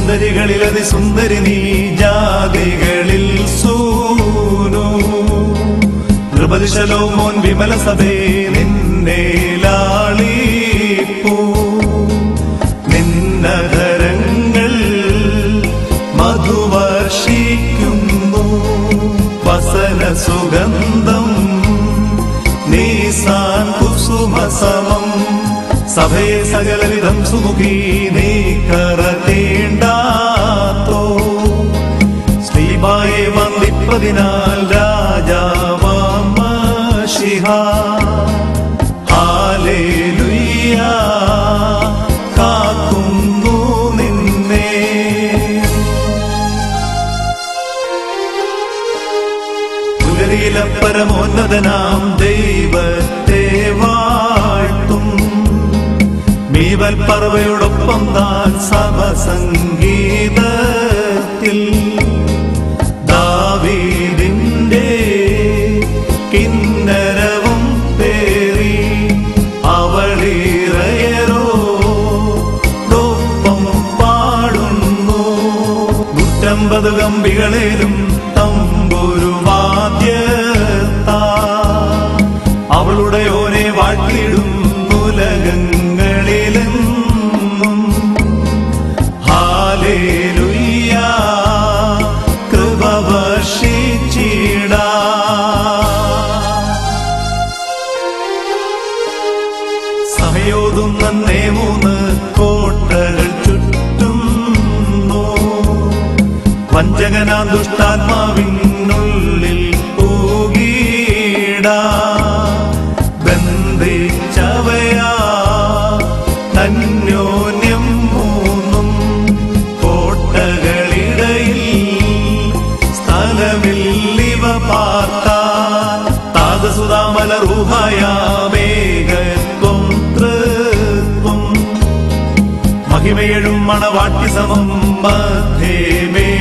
സുന്ദരികളിൽ അതിസുന്ദരി നീ ജാതികളിൽ സൂനു നൃപതിശലോ മോൻ വിമല സഭേ നിന്നെ ലാളിപ്പൂ നിന്നധരങ്ങൾ മധുവർഷിക്കുന്നു വസന സുഗന്ധം നീസാൻ കുസുമസമം സഭയെ സകലവിധം സുമുഖി നീ കറതേണ്ടാത്തോ ശ്രീബായെ വന്ദിപ്പതിനാൽ രാജാവാമഷിഹ ഹാലേലുയ്യ കാക്കുന്നു നിന്നെ പുലരിയിലെ പരമോന്നതനാം ദൈവത്തെ വാഴ്ത്തും മീവൽ പറവയോടൊപ്പം താൻ സമസംഗീതത്തിൽ ദാവീദിന്റെ കിന്നരവും പേറി അവളിറയരോടൊപ്പം പാടുന്നു നൂറ്റമ്പത് കമ്പികളേലും തമ്പൊരു വാദ്യത്താ അവളുടെ ഓനെ വാട്ടിടും ഉലകങ്ങളിലെന്നും ഹാലേലുയ്യ കൃപ വർഷിച്ചിടാ സമയോതും നന്നേ മൂന്ന് കോട്ടകൾ ചുറ്റുന്നു വഞ്ചകനാ ദുഷ്ടാത്മാവിനുള്ളിൽ പൂകീടാ ബന്ധിച്ചവയാ അന്യോന്യം മൂന്നും കോട്ടകളിടയിൽ സ്ഥലമില്ലിവ പാർത്താൻ താതസുതാമല റൂഹായാമേകത്വം തൃത്വം മഹിമയഴും മണവാട്ടി സമം മധ്യമേ